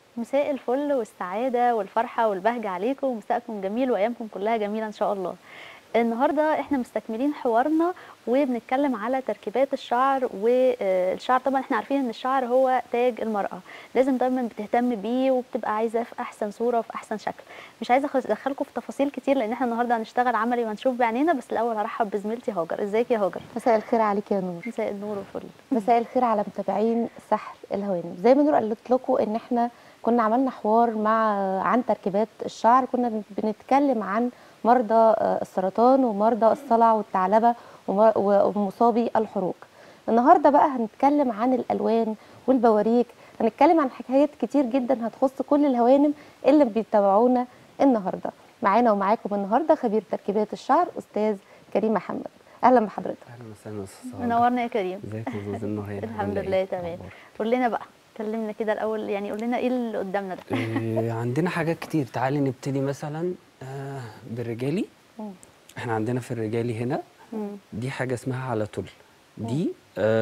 مساء الفل والسعادة والفرحة والبهجة عليكم ومساءكم جميل وأيامكم كلها جميلة إن شاء الله النهاردة احنا مستكملين حوارنا وبنتكلم على تركيبات الشعر والشعر طبعا احنا عارفين ان الشعر هو تاج المرأة لازم دايما بتهتم بيه وبتبقى عايزة في احسن صورة وفي احسن شكل مش عايزة أخ- ادخلكم في تفاصيل كتير لان احنا النهاردة هنشتغل عملي وهنشوف بعينينا بس الاول هرحب بزميلتي هاجر ازيك يا هاجر مساء الخير عليك يا نور مساء النور والفل مساء الخير على متابعين سحر الهوانم زي ما نور قالت لكم ان احنا كنا عملنا حوار مع عن تركيبات الشعر كنا بنتكلم عن مرضى آه، السرطان ومرضى الصلع والثعلبه ومر- ومصابي الحروق النهارده بقى هنتكلم عن الالوان والبواريك هنتكلم عن حكايات كتير جدا هتخص كل الهوانم اللي بيتابعونا النهارده معانا ومعاكم النهارده خبير تركيبات الشعر استاذ كريم محمد اهلا بحضرتك اهلا وسهلا يا استاذ سعاد. منورنا يا كريم ازيك يا استاذ النهار الحمد لله تمام قول لنا بقى كلمنا كده الاول يعني قول لنا ايه اللي قدامنا ده إيه عندنا حاجات كتير تعالي نبتدي مثلا آه بالرجالي مم. احنا عندنا في الرجالي هنا مم. دي حاجه اسمها على طول دي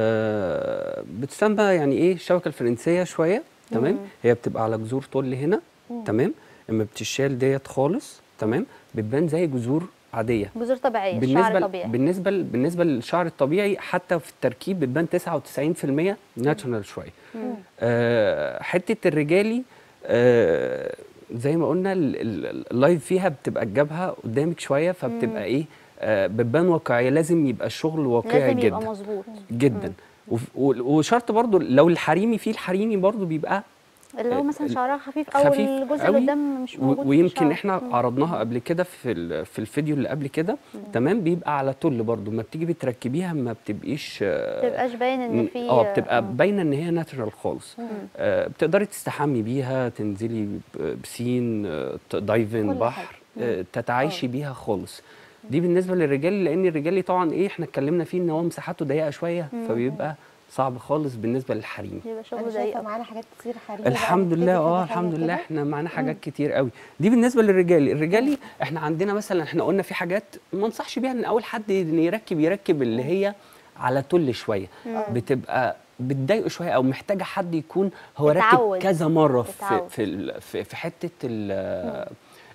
آه بتسمى يعني ايه الشبكه الفرنسيه شويه تمام مم. هي بتبقى على جذور طل هنا مم. تمام اما بتشال ديت خالص تمام بتبان زي جذور عاديه جذور طبيعيه بالنسبه شعر ل- طبيعي بالنسبه ل- بالنسبه للشعر الطبيعي حتى في التركيب بتبان 99% ناتشونال شويه مم. آه، حته الرجالي آه، زي ما قلنا ال- ال- اللايف فيها بتبقى الجبهه قدامك شويه فبتبقى ايه آه، بتبان واقعيه لازم يبقى الشغل واقعي لازم يبقى جدا مظبوط جدا وف- و- وشرط برضو لو الحريمي فيه الحريمي برضو بيبقى اللي هو مثلا شعرها خفيف او خفيف الجزء قوي اللي قدام مش و- موجود في ويمكن الشعر. احنا مم. عرضناها قبل كده في ال- في الفيديو اللي قبل كده تمام بيبقى على طول برضو ما بتيجي بتركبيها ما بتبقيش آه، ما تبقاش باين ان في اه بتبقى مم. باينه ان هي ناتشرال خالص مم. آه بتقدري تستحمي بيها تنزلي ب- بسين آه ت- دايفن كل بحر حاجة. آه تتعايشي بيها خالص دي بالنسبه للرجال لان الرجالي طبعا ايه احنا اتكلمنا فيه ان هو مساحته ضيقه شويه فبيبقى صعب خالص بالنسبه للحريم يبقى انا شغل شايفه ضيق معانا حاجات كتير حريمي الحمد لله اه الحمد لله احنا معانا حاجات كتير قوي دي بالنسبه للرجالي الرجالي احنا عندنا مثلا احنا قلنا في حاجات ما انصحش بيها ان اول حد إن يركب يركب اللي هي على تل شويه بتبقى بتضايقه شويه او محتاجه حد يكون هو راكب يتعود. كذا مره في يتعود. في ال- في, في حته ال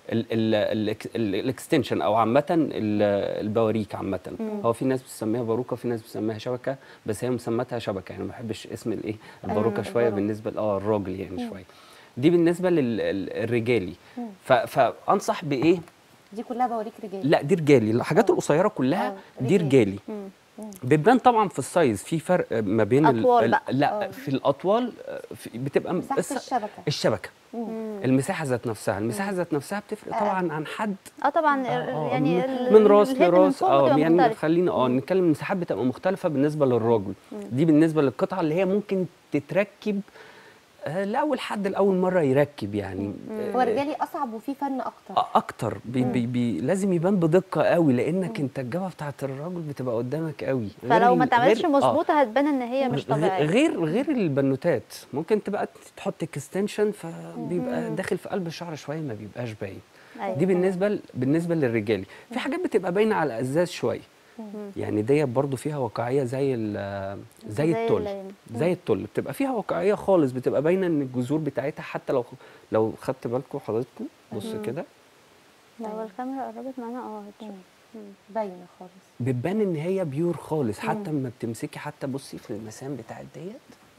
الاكستنشن او عامه ال- البواريك عامه هو في ناس بتسميها باروكه وفي ناس بتسميها شبكه بس هي مسمتها شبكه يعني ما بحبش اسم الايه الباروكه شويه الباروكة. بالنسبه ل- اه الراجل يعني شويه دي بالنسبه للرجالي فانصح بايه دي كلها بوريك رجال لا دي رجالي الحاجات القصيره كلها آه، دي رجالي. رجالي بتبان طبعا في السايز في فرق ما بين ال- أطوال ال- بقى. لا في الاطوال آه، في- بتبقى مساحه الس- الشبكه الشبكه مم. المساحه ذات نفسها المساحه ذات نفسها بتفرق طبعا عن حد اه طبعا آه، يعني من- ال- من راس الهيد من لراس فوق اه بتبقى يعني مختلفة. خلينا اه نتكلم المساحات بتبقى مختلفه بالنسبه للراجل دي بالنسبه للقطعه اللي هي ممكن تتركب آه لاول حد لاول مره يركب يعني هو الرجالي اصعب وفي فن اكتر آه، اكتر بي بي بي لازم يبان بدقه قوي لانك انت الجبهه بتاعت الراجل بتبقى قدامك قوي غير فلو ما ال- اتعملتش غير- آه. مظبوطه هتبان ان هي مش غ- طبيعيه غير غير البنوتات ممكن تبقى تحط اكستنشن فبيبقى داخل في قلب الشعر شويه ما بيبقاش باين أيوة. دي بالنسبه ل- بالنسبه للرجالي في حاجات بتبقى باينه على الازاز شويه يعني ديت برضو فيها واقعيه زي ال- زي زي التل ال- زي التل بتبقى فيها واقعيه خالص بتبقى باينه ان الجذور بتاعتها حتى لو لو خدت بالكم حضراتكم بص كده لو الكاميرا قربت معانا اه هتشوف. باينه خالص بتبان ان هي بيور خالص حتى اما بتمسكي حتى بصي في المسام بتاعت ديت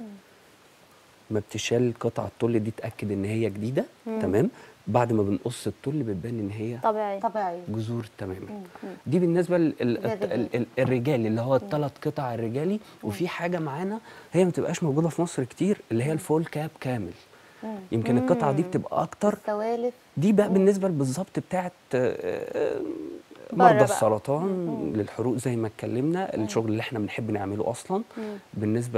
ما بتشال قطع التل دي تاكد ان هي جديده تمام بعد ما بنقص التل بتبان ان هي طبيعي طبيعي جذور تماما دي بالنسبه للرجال. للرجالي اللي هو الثلاث قطع الرجالي وفي حاجه معانا هي ما بتبقاش موجوده في مصر كتير اللي هي الفول كاب كامل يمكن القطعه دي بتبقى اكتر السوالف دي بقى بالنسبه بالظبط بتاعت آه، آه، بره مرضى بقى. السرطان للحروق زي ما اتكلمنا الشغل اللي احنا بنحب نعمله اصلا بالنسبه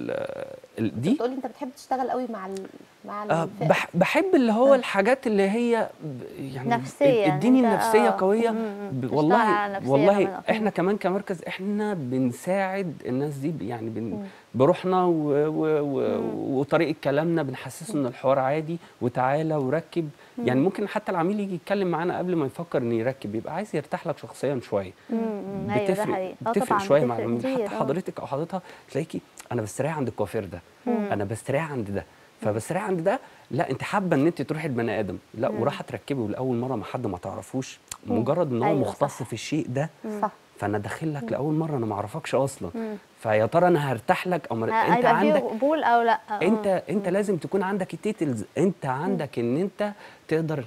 ل دي بتقولي انت بتحب تشتغل قوي مع ال... مع آه، الفئة. بح بحب اللي هو الحاجات اللي هي ب- يعني نفسية، اديني أنت- النفسيه آه. قويه مم، مم. ب- تشتغل والله على نفسية والله كمان. احنا كمان كمركز احنا بنساعد الناس دي ب- يعني بن بروحنا و و و وطريقه كلامنا بنحسسه ان الحوار عادي وتعالى وركب يعني ممكن حتى العميل يجي يتكلم معانا قبل ما يفكر انه يركب يبقى عايز يرتاح لك شخصيا شويه مم، مم. ايوه ده بتفرق حقيقي آه بتفرق طبعا شويه مع بتفرق العميل كتير، حتى آه. حضرتك او حضرتها تلاقيكي انا بستريح عند الكوافير ده انا بستريح عند ده فبس رايح عند ده لا انت حابه ان انت تروحي لبني ادم لا وراح تركبي لاول مره مع حد ما تعرفوش مجرد ان هو أيوة، مختص صح. في الشيء ده صح فانا داخل لك لاول مره انا ما اعرفكش اصلا فيا ترى انا هرتاح لك او مر... انت هيبقى فيه عندك قبول او لا آه. انت انت لازم تكون عندك التيتلز انت عندك ان انت تقدر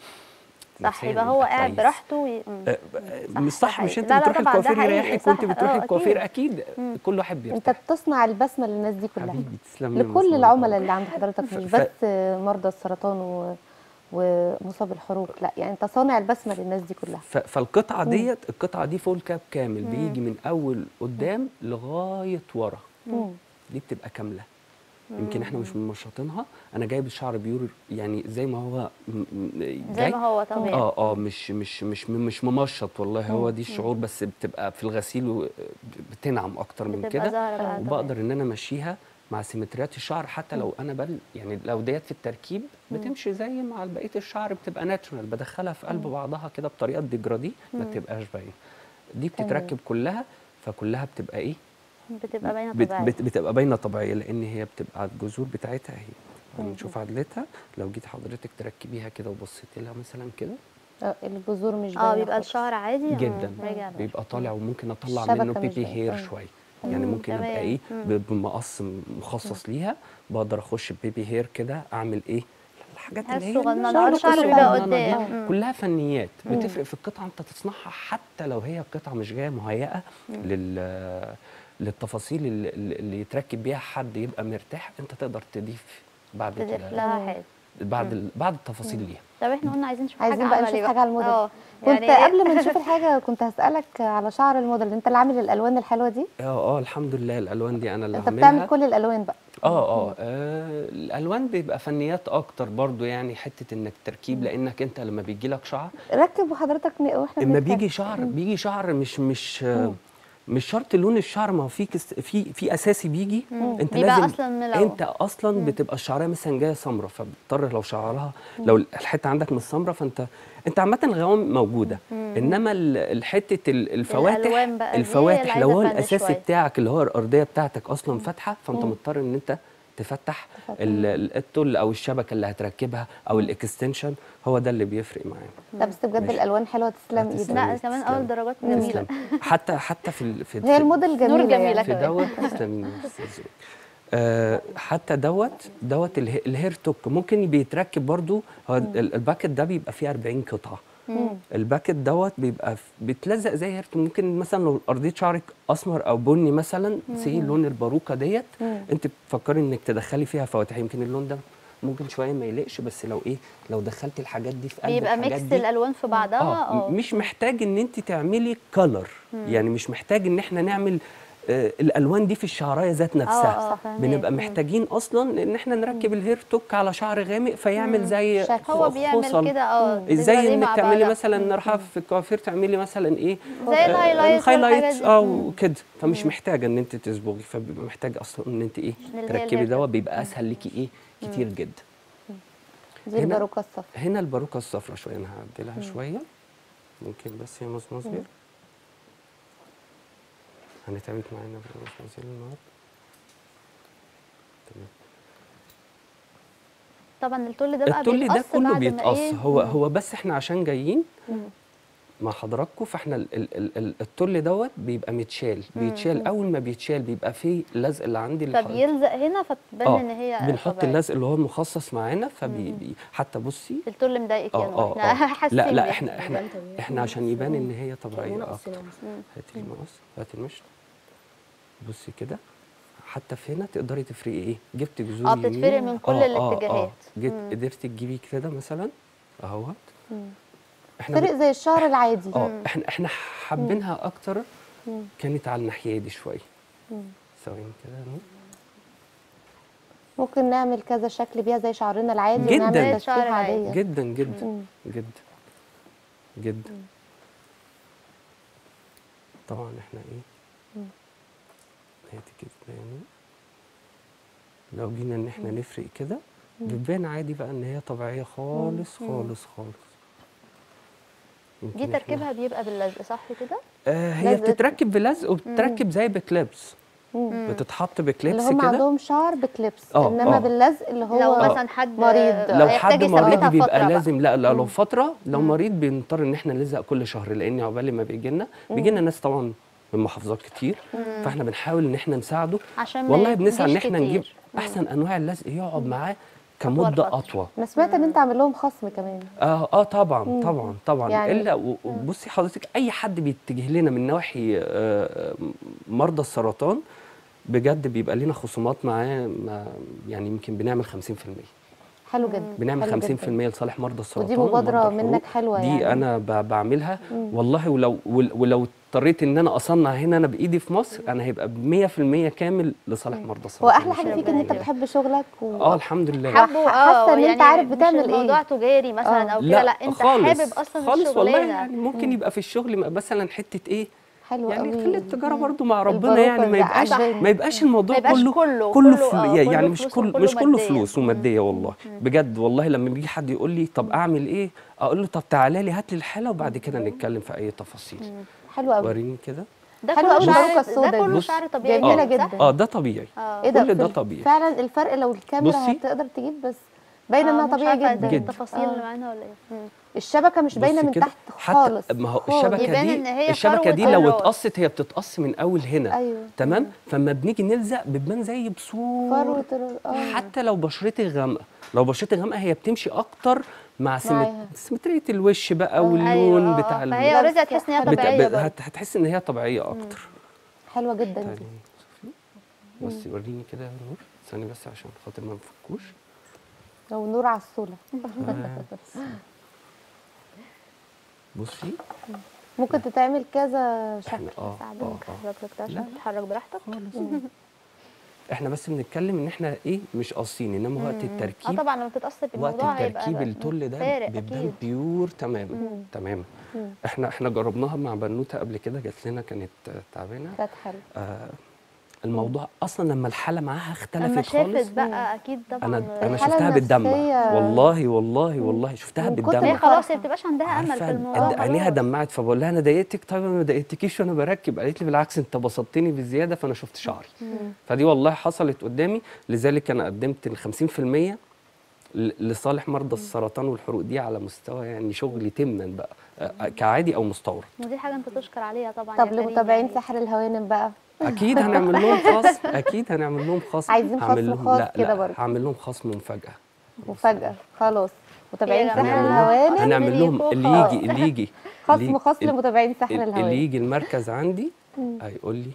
صح نفسياً يبقى هو يبقى قاعد كويس. براحته وي... مم. آه، صح، مش ده صح مش حقيقي. انت لا، لا، بتروحي طبعاً ده الكوافير حقيقي، يريحك صح، وانت آه، بتروحي أكيد. الكوافير اكيد كل واحد انت بيرتاح بتصنع البسمه للناس دي كلها حبيبي تسلم لي لكل مصنوع. العملاء اللي عند حضرتك ف- مش ف- بس مرضى السرطان و... ومصاب الحروق لا يعني انت صانع البسمه للناس دي كلها ف- فالقطعه ديت القطعه دي فول كاب كامل بيجي من اول قدام لغايه ورا مم. دي بتبقى كامله يمكن احنا مش ممشطينها انا جايب الشعر بيور يعني زي ما هو م- م- زي جاي. ما هو طبيعي اه اه مش مش مش مش ممشط والله هو دي الشعور بس بتبقى في الغسيل و- بتنعم اكتر من بتبقى كده ظاهرة بقى وبقدر ان انا امشيها مع سيمتريات الشعر حتى لو انا بل يعني لو ديت في التركيب بتمشي زي مع بقيه الشعر بتبقى ناتشورال بدخلها في قلب بعضها كده بطريقه ديجرادي ما تبقاش باينه دي بتتركب كلها فكلها بتبقى ايه بتبقى باينه بت طبيعيه بت بتبقى باينه طبيعيه لان هي بتبقى الجذور بتاعتها اهي هنشوف عدلتها لو جيت حضرتك تركبيها كده وبصيتي لها مثلا كده آه، الجذور مش اه باينة بيبقى خالص. الشعر عادي آه، جدا راجع بقى. بيبقى طالع وممكن اطلع الشبكة منه مش بيبي باينة. هير أيوة. شويه يعني مم، ممكن ابقى تمام. ايه مم. ب- بمقص مخصص ليها بقدر اخش ببيبي هير كده اعمل ايه الحاجات اللي هي الصغننة، الشعر الشعر الصغننة بيبقى دي قدام. مم. كلها فنيات بتفرق في القطعه انت تصنعها حتى لو هي قطعه مش جايه مهيئه لل للتفاصيل اللي, اللي يتركب بيها حد يبقى مرتاح انت تقدر تضيف بعد تضيف كده لها حاجه بعد ال- بعد التفاصيل ليها طب احنا قلنا عايزين نشوف عايزين حاجه بقى عملي نشوف حاجه على الموديل اه كنت يعني إيه؟ قبل ما نشوف الحاجه كنت هسالك على شعر الموديل انت اللي عامل الالوان الحلوه دي اه اه الحمد لله الالوان دي انا اللي انت عاملها بتعمل كل الالوان بقى اه اه آه، الالوان بيبقى فنيات اكتر برضو يعني حته انك تركيب لانك انت لما بيجي لك شعر ركب وحضرتك ن- واحنا اما بنتكلم. بيجي شعر بيجي شعر مش مش آه، مش شرط لون الشعر ما هو في كس في في اساسي بيجي انت بيبقى لازم أصلاً ملون. انت اصلا بتبقى الشعريه مثلا جايه سمراء فبتضطر لو شعرها لو الحته عندك مش سمراء فانت انت عامه الغوام موجوده انما ال- الحته ال- الفواتح الألوان بقى دي هي الفواتح اللي لو هو عايزة فن الاساسي شوية. بتاعك اللي هو الارضيه بتاعتك اصلا فاتحه فانت مضطر ان انت تفتح ال- ال- التل او الشبكه اللي هتركبها او الاكستنشن هو ده اللي بيفرق معانا لا بس بجد ماشي. الالوان حلوه تسلم هتسلم. ايدك لا تسلمي، كمان تسلمي. اول درجات جميله تسلم حتى حتى في ال- في هي في- الموديل جميله نور جميلة يعني. في كمان. دوت تسلمي يا أستاذ زويل. آه حتى دوت دوت اله- الهير توك ممكن بيتركب برضو هو ال- الباكت ده بيبقى فيه 40 قطعه الباكت دوت بيبقى ف- بيتلزق زي هير توك ممكن مثلا لو ارضيه شعرك اسمر او بني مثلا سي لون الباروكه ديت انت بتفكري انك تدخلي فيها فواتح يمكن اللون ده ممكن شويه ما يليقش بس لو ايه لو دخلتي الحاجات دي في قلب بيبقى الحاجات ميكس دي الالوان في بعضها اه اه مش محتاج ان انت تعملي كلر يعني مش محتاج ان احنا نعمل آه الالوان دي في الشعرايه ذات نفسها اه فاهماك. بنبقى محتاجين اصلا ان احنا نركب الهير توك على شعر غامق فيعمل زي شكل. هو خ- بيعمل خصل. كده اه بيبقى ازاي ليه انك مع تعملي بعضها. مثلا رايحه في الكوافير تعملي مثلا ايه زي آه، الهايلايت الهايلايت والحاجات دي. اه مم. وكده فمش محتاجه ان انت تصبغي فبيبقى محتاج اصلا ان انت ايه اللي هي تركبي الهير دوت توك. بيبقى اسهل ليكي ايه كتير جدا دي هنا- الباروكه الصفراء هنا الباروكه الصفراء شويه انا هعدلها شويه ممكن بس هي مزمزير هنتعبك معانا في المزمزير النهارده تمام طبعا التل ده بقى التل ده بيتقص كله بعد ما بيتقص إيه؟ هو هو بس احنا عشان جايين مع حضراتكم فاحنا ال- ال- ال- ال- التل دوت بيبقى متشال بيتشال اول ما بيتشال بيبقى فيه اللزق اللي عندي اللي حضرتك- فبيلزق هنا فتبان اه ان هي بنحط طبيعية. اللزق اللي هو المخصص معانا فبي بي- حتى بصي التل مضايقك يا اه نور اه احنا اه حاسين لا لا بيه. احنا احنا احنا عشان يبان ان هي طبيعيه كأننا اكتر قصينا مثلا. هاتي المقص هاتي المشط بصي كده حتى في هنا تقدري تفرقي ايه جبت جذور اه يمين. بتتفرق من كل آه، آه، الاتجاهات. آه. جيت مم. قدرتي تجيبي كده مثلا اهوت احنا فرق ب- زي الشعر العادي اه احنا احنا حابينها اكتر كانت على الناحيه دي شويه ثواني كده يا نور. ممكن نعمل كذا شكل بيها زي شعرنا العادي جداً. ونعمل زي تشكيل الشعر العادي. عاديه جدا جدا جدا جدا طبعا احنا ايه هاتي كده يعني لو جينا ان احنا نفرق كده بتبان عادي بقى ان هي طبيعيه خالص خالص خالص يمكن دي إحنا- تركيبها بيبقى باللزق صح كده؟ آه هي لزق. بتتركب بلزق وبتتركب زي بكليبس مم. بتتحط اللي بكليبس هم كده عندهم شعر بكليبس آه، انما آه. باللزق اللي هو لو آه. مثلا حد مريض. لو هيحتاج حد مريض يثبتها بيبقى فترة بقى. لازم لا لا لو مم. فتره لو مم. مريض بنضطر ان احنا نلزق كل شهر لان عقبال ما بيجي لنا بيجي لنا ناس طبعا من محافظات كتير فاحنا بنحاول ان احنا نساعده عشان ما والله بنسعى ان يجيش احنا نجيب كتير. احسن انواع اللزق يقعد معاه أطول كمده فترة. اطول انا سمعت ان انت عامل لهم خصم كمان اه اه طبعا مم. طبعا طبعا يعني- الا و- بصي حضرتك اي حد بيتجه لنا من نواحي آه، آه، مرضى السرطان بجد بيبقى لنا خصومات معاه ما- يعني يمكن بنعمل 50% حلو جدا بنعمل حلو 50% جداً. لصالح مرضى السرطان ودي مبادرة ومرضى الحروق. منك حلوة دي يعني. انا ب- بعملها مم. والله ولو ول- ولو اضطريت ان انا اصنع هنا انا بايدي في مصر انا هيبقى ب 100% كامل لصالح مرضى السرطان هو احلى إن حاجه شاء فيك الله. ان انت بتحب شغلك و... اه الحمد لله حابه حاسة اه إن أنت عارف بتعمل مش إيه. الموضوع تجاري مثلا آه. او كده لا انت خالص حابب اصلا خالص والله الشغلانه يعني ممكن يبقى في الشغل يبقى مثلا حته ايه حلو يعني قوي خلي التجاره برضو مع ربنا الباروكة يعني ما اللي يبقاش عجباني. ما يبقاش الموضوع ما يبقاش كله كله- كله كله- فل... آه، يعني كله مش فلوس كل وكله مش كله مادية. فلوس وماديه والله بجد والله لما بيجي حد يقول لي طب اعمل ايه اقول له طب تعالى لي هات لي الحاله وبعد كده نتكلم في اي تفاصيل حلو قوي وريني كده ده حلو كله قوي شعر الباروكة السوداء ده دي. كله بص، شعر طبيعي جميلة جدا جدا. اه ده طبيعي اه ايه ده كل ده في- طبيعي. فعلا الفرق لو الكاميرا بصي. هتقدر تجيب بس باينه آه، انها مش طبيعي عارفة جدا جدا. التفاصيل آه. اللي معانا ولا ايه مم. الشبكه مش باينه بصي من كده، تحت حتى خالص ما هو خالص. الشبكه يبان دي إن هي الشبكه فروة دي لو الراس. اتقصت هي بتتقص من اول هنا ايوه تمام فما بنيجي نلزق بتبان زي بصور فروه الر- اه حتى لو بشرتي غامقه لو بشرتي غامقه هي بتمشي اكتر مع سيمت... معاها. سيمتريه الوش بقى آه. واللون أيوة، آه، بتاع آه. ال- فهي اوريدي هتحس ان هي بت- بت... طبيعيه بت... برضه. هت- هتحس ان هي طبيعيه اكتر حلوه جدا تعالي دي شوفي. بس وريني كده يا نور ثانيه بس عشان خاطر ما نفكوش لو نور على الصوله آه. بصي ممكن تتعمل كذا شكل احنا اه ساعدك اه اه حضرتك عشان لا. تتحرك براحتك خالص احنا بس بنتكلم ان احنا ايه مش قاصين انما وقت اه التركيب طبعا لما تتاثر وقت بالموضوع هيبقى التركيب التل ده فارق بيبان اكيد بيور تماما مم. تماما مم. احنا احنا جربناها مع بنوته قبل كده جات لنا كانت آه، تعبانه كانت حلو آه الموضوع اصلا لما الحاله معاها اختلفت لما خالص شافت بقى اكيد طبعا انا انا الحالة شفتها بالدمع النفسية- والله والله والله شفتها من كتر هي بالدمع خلاص هي ما بتبقاش عندها امل في عارفه الموضوع قد عينيها خلاص. دمعت فبقول لها انا ضايقتك طيب انا ما ضايقتكيش وانا بركب قالت لي بالعكس انت بسطتني بزياده فانا شفت شعري فدي والله حصلت قدامي لذلك انا قدمت ال 50% ل- لصالح مرضى السرطان والحروق دي على مستوى يعني شغل تمنا بقى آه، كعادي او مستورد ودي حاجه انت تشكر عليها طبعا طب يا كريم لمتابعين يعني. سحر الهوانم بقى اكيد هنعمل لهم خصم اكيد هنعمل لهم خصم عايزين هعمل خصم لهم- خاص لا كده لا برضه. هعمل لهم خصم مفاجاه مفاجاه خلاص متابعين يا سحر جماعة. الهوانم هنعمل لهم ليكوا اللي خاص. يجي اللي يجي خصم اللي- خاص اللي- لمتابعين سحر اللي الهوانم يجي المركز عندي هيقول لي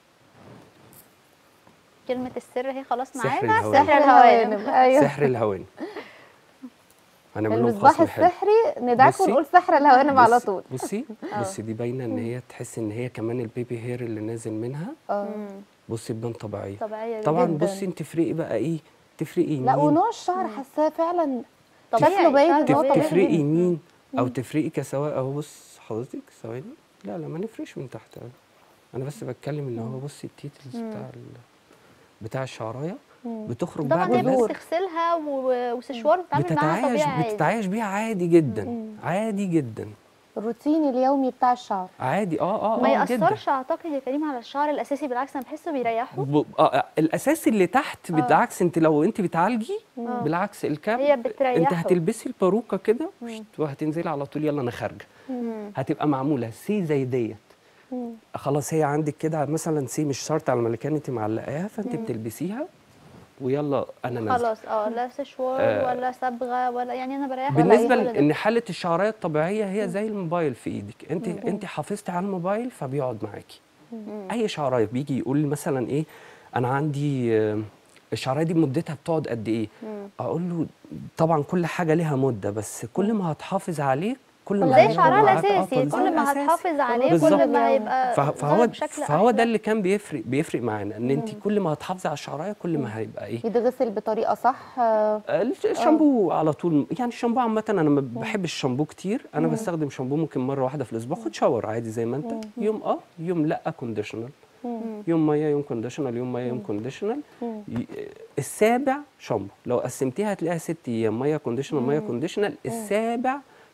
كلمه السر هي خلاص سحر معانا الهوانم. سحر الهوانم ايوه سحر الهوانم هنعمل لهم المصباح خصم حلو السحري ندعك بصي. ونقول سحر الهوانم على بصي- طول بصي آه. بصي دي باينه ان هي تحس ان هي كمان البيبي هير اللي نازل منها اه مم. بصي تبان طبيعيه طبيعيه طبعا جداً. بصي انت تفرقي بقى ايه تفرقي لا مين ونوع الشعر حاساه فعلا طبيعي شكله باين شعر ان هو تف- طبيعي تفرقي جداً. مين او تفرقي كسواء اهو بص حضرتك ثواني لا لا ما نفرقش من تحت أوي. انا بس بتكلم ان هو بصي التيتلز بتاع ال- بتاع الشعرايه مم. بتخرج طبعا بعد هي الناس بتغسلها و- وسشوار بتتعامل معاها بتتعايش طبيعي عادي. بتتعايش بيها عادي جدا مم. عادي جدا الروتين اليومي بتاع الشعر عادي اه اه ما اه جدا ياثرش اعتقد يا كريم على الشعر الاساسي بالعكس انا بحسه بيريحه ب... آه الاساس اللي تحت بالعكس انت لو انت بتعالجي آه. بالعكس الكاب هي انت بتريحه. هتلبسي الباروكه كده مم. وهتنزلي على طول يلا انا خارجه مم. هتبقى معموله سي زي ديت مم. خلاص هي عندك كده مثلا سي مش شرط على الملكان انت معلقاها فانت بتلبسيها ويلا انا نازله خلاص اه لا سشوار آه. ولا صبغه ولا يعني انا بريح بالنسبه ولا أي حاجة. لان حاله الشعريه الطبيعيه هي زي الموبايل في ايدك انت انت حافظتي على الموبايل فبيقعد معاكي اي شعرايه بيجي يقول لي مثلا ايه انا عندي آه، الشعرايه دي مدتها بتقعد قد ايه مم. اقول له طبعا كل حاجه ليها مده بس كل ما هتحافظ عليه كل ما زي هيفضل شعرها معاك الاساسي أطول. زي كل ما الأساسي. هتحافظ عليه بالظبط. كل ما هيبقى فه- ظاهر فهو بشكل فهو ده أحلى. اللي كان بيفرق بيفرق معانا ان انت كل ما هتحافظي على الشعرايه كل ما هيبقى ايه يتغسل بطريقه صح آه، آه، الش- الشامبو على طول يعني الشامبو عامة أنا ما بحبش الشامبو كتير أنا بستخدم شامبو ممكن مرة واحدة في الأسبوع خد شاور عادي زي ما أنت يوم أه يوم لأ كونديشنال يوم مية يوم كونديشنال يوم مية يوم كونديشنال ي- السابع شامبو لو قسمتيها هتلاقيها ست أيام مية كونديشنال مية كونديشنال السابع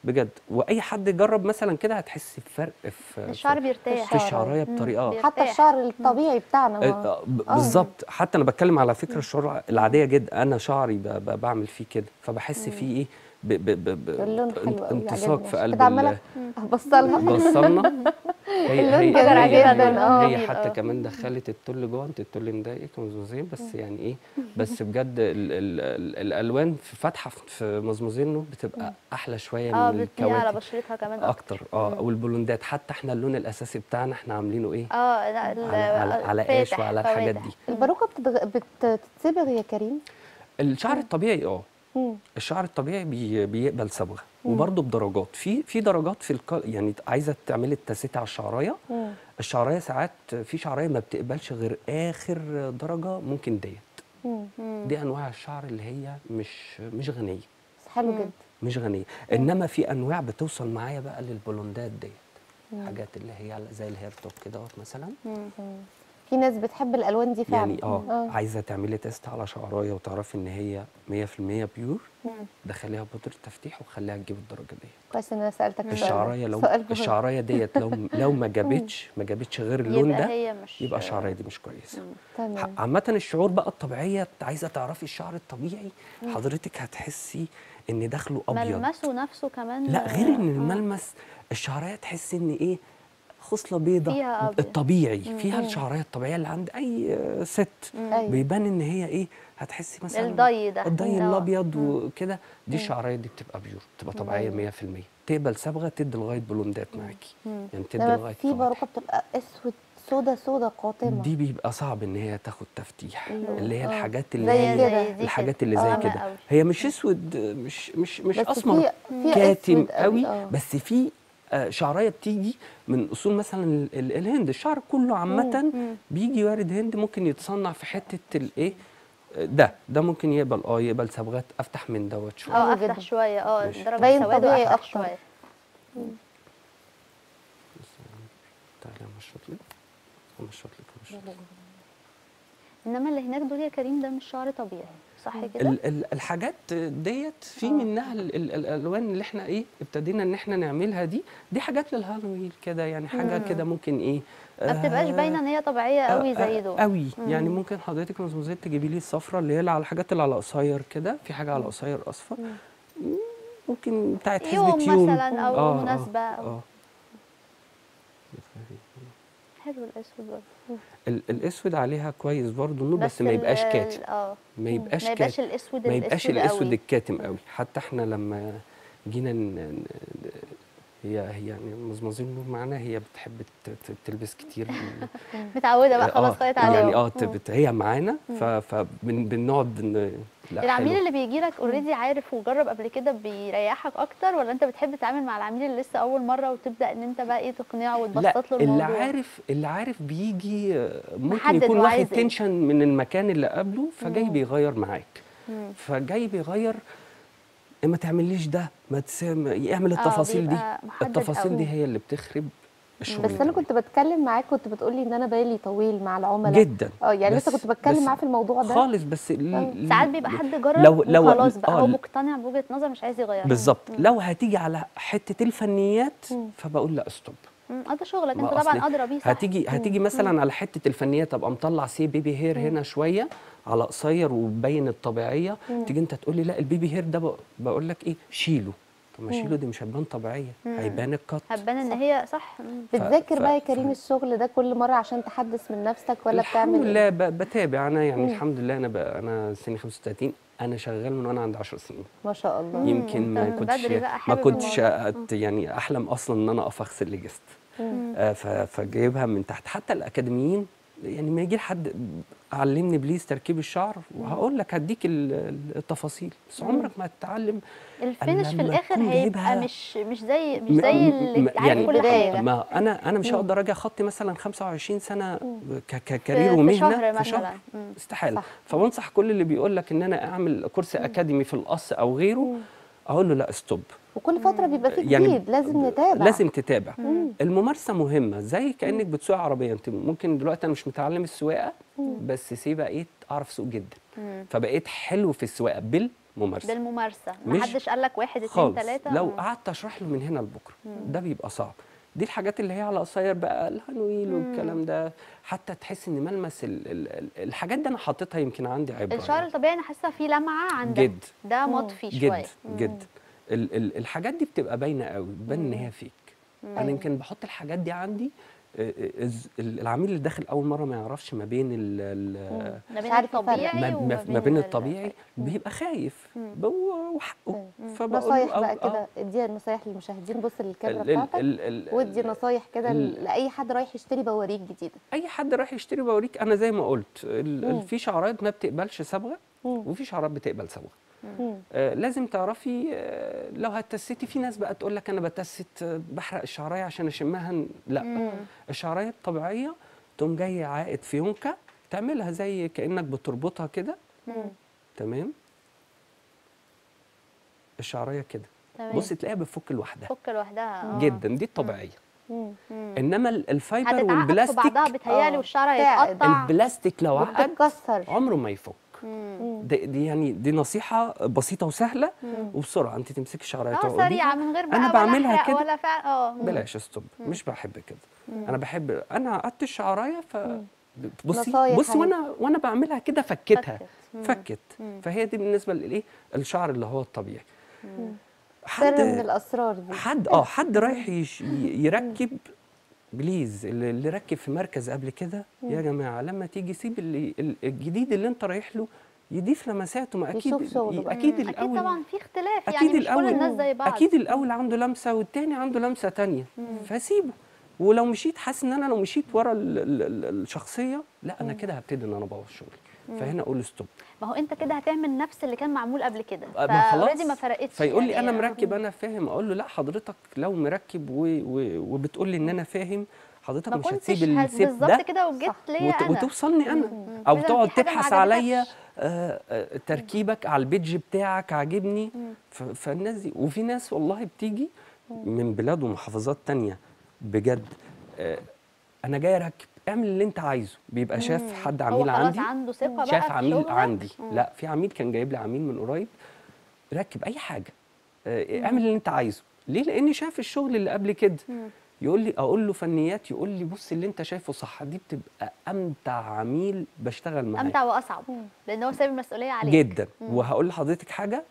بجد واي حد يجرب مثلا كده هتحس بفرق في الشعر في, بيرتاح في الشعريه مم. بطريقه بيرتاح. حتى الشعر الطبيعي بتاعنا ما- آه، ب- آه. بالظبط حتى انا بتكلم على فكره الشعر العاديه جدا انا شعري ب- ب- بعمل فيه كده فبحس فيه ايه ب ب ب ب اللون حلو قوي انتساق عجبني. في عشان قلب كده عماله ابصلها بصلنا هي اللون هي جميل هي, جداً، هي, آه. هي حتى آه. كمان دخلت التل جوه انت التل مضايقك مزمزين بس يعني ايه بس بجد ال ال ال الالوان في فاتحه في مزمزينه بتبقى احلى شويه اه من بتبني على الكواكب بشرتها كمان اكتر اه والبلوندات حتى احنا اللون الاساسي بتاعنا احنا عاملينه ايه اه لا ال- على على, على قاش فاتح، وعلى الحاجات فواتح. دي الباروكه بتتغ... بتتصبغ يا كريم الشعر الطبيعي اه مم. الشعر الطبيعي بي بيقبل صبغه وبرضه بدرجات في في درجات في الك... يعني عايزه تعملي التسيت على الشعرايه مم. الشعرايه ساعات في شعرايه ما بتقبلش غير اخر درجه ممكن ديت مم. مم. دي انواع الشعر اللي هي مش مش غنيه بس حلو جدا مش غنيه انما في انواع بتوصل معايا بقى للبلوندات ديت حاجات اللي هي زي الهيرتوك كده مثلا مم. في ناس بتحب الالوان دي فعلا يعني اه عايزه تعملي تيست على شعرايه وتعرفي ان هي 100% بيور دخليها بودره تفتيح وخليها تجيب الدرجه دي كويس ان انا سالتك السؤال ده. الشعرايه لو سؤال مهم. الشعرايه ديت لو لو ما جابتش ما جابتش غير اللون يبقى ده هي مش يبقى الشعرايه دي مش كويسه تمام ح- عامة الشعور بقى الطبيعية عايزة تعرفي الشعر الطبيعي حضرتك هتحسي ان داخله ابيض ملمسه نفسه كمان لا غير ان آه. الملمس الشعريه تحسي ان ايه خصله بيضة فيها أبيض. الطبيعي فيها الشعريه الطبيعيه اللي عند اي آه، ست أيوة. بيبان ان هي ايه هتحسي مثلا الضي ده. الضي آه. الابيض وكده دي الشعريه دي بتبقى بيور بتبقى طبيعيه 100% تقبل صبغه تدي لغايه بلوندات معاكي يعني تدي لما لغايه في فواتح. باروكه بتبقى اسود سودا سودا قاتمه دي بيبقى صعب ان هي تاخد تفتيح اللي هي آه. الحاجات اللي زي هي كده. زي دي الحاجات كده. اللي آه، زي غامقة كده أوي. هي مش اسود مش مش مش بس اسمر في- في كاتم أسود قوي، قوي آه. بس في آه، شعرايه بتيجي من اصول مثلا ال- ال- الهند الشعر كله عامه بيجي وارد هند ممكن يتصنع في حته الايه ده ده ممكن يقبل اه يقبل صبغات افتح من دوت شويه اه حلو افتح جدا. شويه اه ماشي. درجه باين سواده طبيعي افتح أكتر. شويه تعالى امشط لك امشط لك امشط لك انما اللي هناك دول يا كريم ده مش شعر طبيعي صح كده ال- ال- الحاجات ديت في منها ال- ال- الالوان اللي احنا ايه ابتدينا ان احنا نعملها دي دي حاجات للهالوين كده يعني حاجه كده ممكن ايه ما بتبقاش آه، باينه ان هي طبيعيه قوي زي دول قوي يعني ممكن حضرتك مزمزات تجيبي لي الصفرة اللي هي اللي على الحاجات اللي على قصير كده في حاجه على قصير اصفر مم، ممكن بتاعت يوم حزبة يوم مثلاً أو آه، آه، مناسبة أو- اه حلو الاسود برضه ال- الاسود عليها كويس برضه النور بس, ما ال- يبقاش ال- كاتم اه ما يبقاش ما يبقاش كاتم. الاسود ما يبقاش الاسود الاسود قوي. الكاتم قوي حتى احنا لما جينا ن... ن... هي هي يعني مزمزين النور معانا هي بتحب ت- ت- تلبس كتير متعوده بقى خلاص خدت عليهم يعني اه تبت هي معانا ف... فبنقعد ن... لا العميل حلو. اللي بيجي لك اوريدي عارف وجرب قبل كده بيريحك اكتر ولا انت بتحب تتعامل مع العميل اللي لسه اول مره وتبدا ان انت بقى ايه تقنعه لا وتبسط له اللي الموضوع عارف اللي عارف بيجي آه، ممكن محدد يكون هو واخد عايز إيه. تنشن من المكان اللي قبله فجاي بيغير معاك مم. فجاي بيغير ما تعمليش ده ما تسم... يعمل آه، التفاصيل دي بيبقى محدد التفاصيل دي قوي. هي اللي بتخرب الشغل بس انا الجميل. كنت بتكلم معاك كنت بتقولي ان انا بالي طويل مع العملاء جدا اه يعني لسه بس- كنت بتكلم بس معاه في الموضوع ده خالص بس ال- ساعات بيبقى حد جرب لو- لو- وخلاص بقى آه، هو ل- مقتنع بوجهه نظر مش عايز يغيرها بالظبط لو هتيجي على حته الفنيات فبقول لا استوب مم، اه ده شغلك ما انت طبعا أصل ادرى بيه صح هتيجي هتيجي مثلا على حته الفنيات ابقى مطلع سي بيبي هير هنا شويه على قصير ومبين الطبيعيه تيجي انت تقول لي لا البيبي هير ده بق- بقول لك ايه شيله طب ما شيله دي مش هتبان طبيعيه هيبان الكت هتبان ان هي صح مم. بتذاكر ف- بقى يا ف- كريم الشغل ده كل مره عشان تحدث من نفسك ولا الحمد بتعمل لله ايه؟ ب- بتابع انا يعني الحمد لله انا بقى انا سني 35 انا شغال من وانا عندي 10 سنين ما شاء الله يمكن ما أنت من كنتش بدري بقى ما حابب كنتش الموضوع. أت- يعني احلم اصلا ان انا اقف اغسل لجست آه، ف- فجايبها من تحت حتى الاكاديميين يعني ما يجي حد علمني بليز تركيب الشعر وهقول لك هديك ال- ال- التفاصيل بس عمرك ما هتتعلم الفينش في لما الاخر تكون هيبقى جايبها مش مش زي مش م- زي م- اللي م- عارف يعني كل حاجه ما انا انا مش هقدر اجي اخطي مثلا 25 سنه ك- في- ككارير في ومهنه شهر في شهر مثلاً. مم. استحاله صح. فبنصح كل اللي بيقول لك ان انا اعمل كورس اكاديمي في القص او غيره اقول له لا ستوب وكل فتره بيبقى في يعني جديد لازم نتابع لازم تتابع الممارسه مهمه زي كانك بتسوق عربيه انت ممكن دلوقتي انا مش متعلم السواقه بس سي بقيت اعرف اسوق جدا مم. فبقيت حلو في السواقه بالممارسه بالممارسه مش ما حدش قال لك واحد اتنين خالص تلاته لو مم. قعدت اشرح له من هنا لبكره ده بيبقى صعب دي الحاجات اللي هي على قصير بقى الهانويل والكلام ده حتى تحس ان ملمس ال ال ال الحاجات دي انا حاططها يمكن عندي عبره الشعر يعني. الطبيعي انا حاسه فيه لمعه عن ده جد. ده مم. مطفي شويه جد جد ال ال الحاجات دي بتبقى باينه قوي بتبان ان هي فيك انا أيوة. يمكن بحط الحاجات دي عندي آه، آه، الز- العميل اللي داخل اول مره ما يعرفش ما بين ال ال ما بين مش عارف يفرق. الطبيعي ما, وما ما, ما بين ال- الطبيعي بيبقى خايف هو وحقه فبقول له نصايح أو- بقى آه. كده اديها نصايح للمشاهدين بص للكاميرا ال- ال- بتاعتك ال- ال- وادي نصايح كده ال- لاي حد رايح يشتري بواريك جديده اي حد رايح يشتري بوريك انا زي ما قلت ال- ال- مم. في شعرايات ما بتقبلش صبغه مم. وفي شعرايات بتقبل صبغه مم. آه لازم تعرفي آه لو هتستي في ناس بقى تقول لك انا بتست آه، بحرق الشعرايه عشان اشمها ن- لا الشعرايه الطبيعيه تقوم جاي عائد فيونكه تعملها زي كانك بتربطها كده مم. تمام الشعرايه كده تمام. بص تلاقيها بتفك لوحدها فك لوحدها آه. جدا دي الطبيعيه مم. مم. انما ال- الفايبر هتتعقد في والبلاستيك بعضها بتهيالي آه. والشعر تعقد. هيتقطع البلاستيك لو عقد وبتتكسر عمره ما يفك مم. دي, دي يعني دي نصيحه بسيطه وسهله وبسرعه انت تمسكي شعرايه اه تقعديها. سريعه من غير بقى انا ولا بعملها حرق كده ولا فعل اه بلاش ستوب مش بحب كده انا بحب انا قعدت الشعرايه ف بصي نصايح بصي أهي. وانا وانا بعملها كده فكتها فكت. مم. فكت فهي دي بالنسبه لايه الشعر اللي هو الطبيعي سر من الاسرار دي حد اه حد رايح يش ي- يركب بليز اللي اللي ركب في مركز قبل كده يا جماعه لما تيجي سيب اللي ال- الجديد اللي انت رايح له يضيف لمساته ما اكيد يشوف شغله بقى. اكيد مم. اكيد الاول طبعا في اختلاف اكيد يعني مش الاول كل الناس زي بعض اكيد الاول عنده لمسه والتاني عنده لمسه تانية فسيبه ولو مشيت حاسس ان انا لو مشيت ورا ال- ال- ال- الشخصيه لا انا كده هبتدي ان انا ابوظ شغلي فهنا اقول ستوب ما هو انت كده هتعمل نفس اللي كان معمول قبل كده ما خلاص فاوريدي ما فرقتش فيقول لي يعني انا مركب انا فاهم اقول له لا حضرتك لو مركب و... و... وبتقول لي ان انا فاهم حضرتك ما مش كنتش هتسيب هت- السيف بالظبط ده كده وجيت ليا وت... انا وتوصلني انا مم. او إذا تقعد في حاجة ما تبحث عجبتكش. عليا آه، آه، تركيبك على البيدج بتاعك عاجبني ف... فالناس دي وفي ناس والله بتيجي من بلاد ومحافظات تانية بجد آه، انا جاي اركب اعمل اللي انت عايزه بيبقى شاف حد هو عميل خلاص عندي عنده ثقه بقى شاف في عميل شغلك. عندي مم. لا في عميل كان جايب لي عميل من قريب ركب اي حاجه آه، اعمل اللي انت عايزه ليه لاني شاف الشغل اللي قبل كده يقول لي اقول له فنيات يقول لي بص اللي انت شايفه صح دي بتبقى امتع عميل بشتغل معاه امتع واصعب لان هو سايب المسؤوليه عليك جدا وهقول لحضرتك حاجه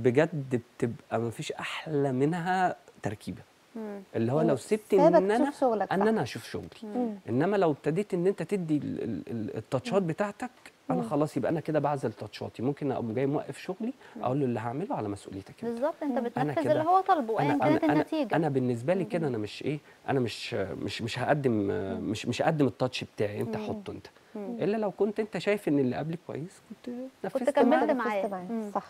بجد بتبقى ما فيش احلى منها تركيبه مم. اللي هو لو سبت سابك ان انا تشوف شغلك ان صح. انا اشوف شغلي انما لو ابتديت ان انت تدي ال- ال- ال- التاتشات بتاعتك انا خلاص يبقى انا كده بعزل تاتشاتي ممكن اقوم جاي موقف شغلي اقول له اللي هعمله على مسؤوليتك انت بالظبط انت أنا بتنفذ كده- اللي هو طالبه ايا انا كانت انا النتيجه انا, أنا بالنسبه لي كده انا مش ايه انا مش مش مش هقدم مش مش هقدم التاتش بتاعي انت حطه انت الا لو كنت انت شايف ان اللي قبلي كويس كنت نفذت كملت معاه. نفذت معاه. معاه مم. صح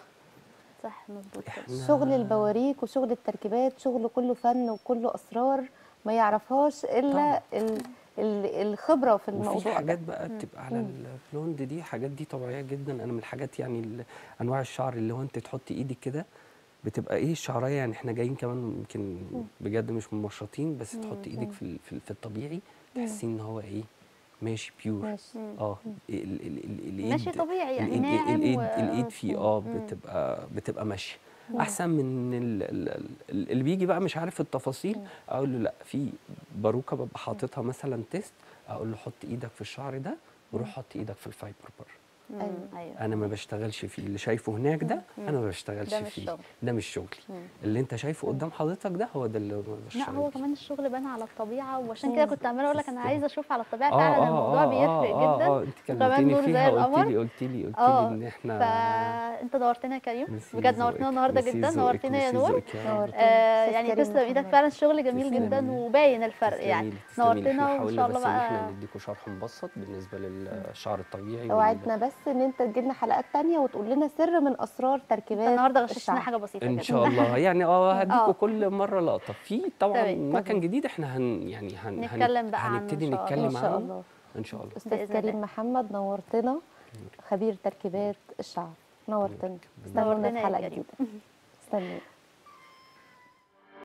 صح مظبوط كده. إحنا- شغل البواريك وشغل التركيبات شغل كله فن وكله اسرار ما يعرفهاش الا ال- ال- الخبره في وفي الموضوع ده. حاجات بقى بتبقى على البلوند دي حاجات دي طبيعيه جدا انا من الحاجات يعني ال- انواع الشعر اللي هو انت تحطي ايدك كده بتبقى ايه الشعرايه يعني احنا جايين كمان يمكن بجد مش ممشطين بس تحطي ايدك في ال- في, ال- في الطبيعي تحسي ان هو ايه ماشي بيور ماشي. اه ال- ال- ال- الايد ماشي طبيعي يعني الإيد- ناعم الايد و- الايد فيه اه بتبقى بتبقى ماشيه احسن من ال- ال- ال- اللي بيجي بقى مش عارف التفاصيل اقول له لا في باروكه ببقى حاططها مثلا تيست اقول له حط ايدك في الشعر ده وروح حط ايدك في الفايبر بره مم. أيوة. ايوه انا ما بشتغلش فيه اللي شايفه هناك ده انا ما بشتغلش ده مش فيه شغل. ده مش شغلي اللي انت شايفه قدام حضرتك ده هو ده اللي أنا لا بشتغل هو فيه. كمان الشغل بان على الطبيعه وعشان كده كنت عماله اقول لك انا تستاهل. عايزه اشوف على الطبيعه آه، فعلا آه، الموضوع آه، بيفرق آه، جدا اه انت وكمان كلمتني نور زي فيها قلت القمر لي قلت لي قلت لي اه ان احنا فانت نورتنا يا كريم ميرسي بجد ذوقك، نورتنا النهارده ميرسي جدا ذوقك، نورتنا يا ميرسي نور ذوقك يا رب. نورتنا. آه أستاذ يعني كريم تسلم ايدك محمد. فعلا الشغل جميل تسلمي جدا لي. وباين الفرق تسلمي يعني لي، تسلمي لي. نورتنا احنا وان حاولنا شاء الله بس ان احنا بقى نديكوا شرح مبسط بالنسبه للشعر الطبيعي وال- اوعدنا بس ان انت تجيلنا حلقات تانية وتقول لنا سر من اسرار تركيبات النهارده غششنا الشعر. حاجه بسيطه ان كده. شاء الله يعني اه آه. هديكوا كل مره لقطه في طبعا تمام. مكان جديد احنا هن يعني هن نتكلم بقى عنه هنبتدي إن شاء نتكلم ان شاء عنه الله ان شاء الله استاذ بإذن الله. كريم محمد نورتنا خبير تركيبات الشعر نورتنا استنونا نورتنا في يا حلقه كريم. جديده استنوا